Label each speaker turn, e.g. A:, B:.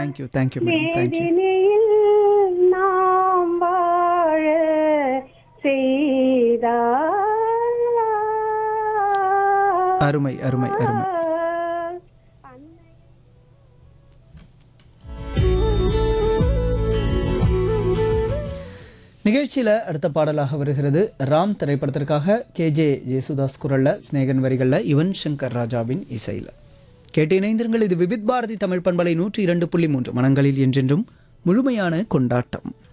A: thank you thank you madam thank you
B: வேதினியில் நாம் வாழ செய்தார்
A: அருமை அருமை அருமை நிகழ்ச்சியில் அடுத்த பாடலாக வருகிறது ராம் திரைப்படத்திற்காக கேஜே ஜேசுதாஸ் குரல்ல ஸ்நேகன் வரிகளில் யுவன் சங்கர் ராஜாவின் இசையில் கேட்டு இணைந்திருங்கள் இது விவித் பாரதி தமிழ் பண்பலை நூற்றி இரண்டு புள்ளி மூன்று மனங்களில் என்றென்றும் முழுமையான கொண்டாட்டம்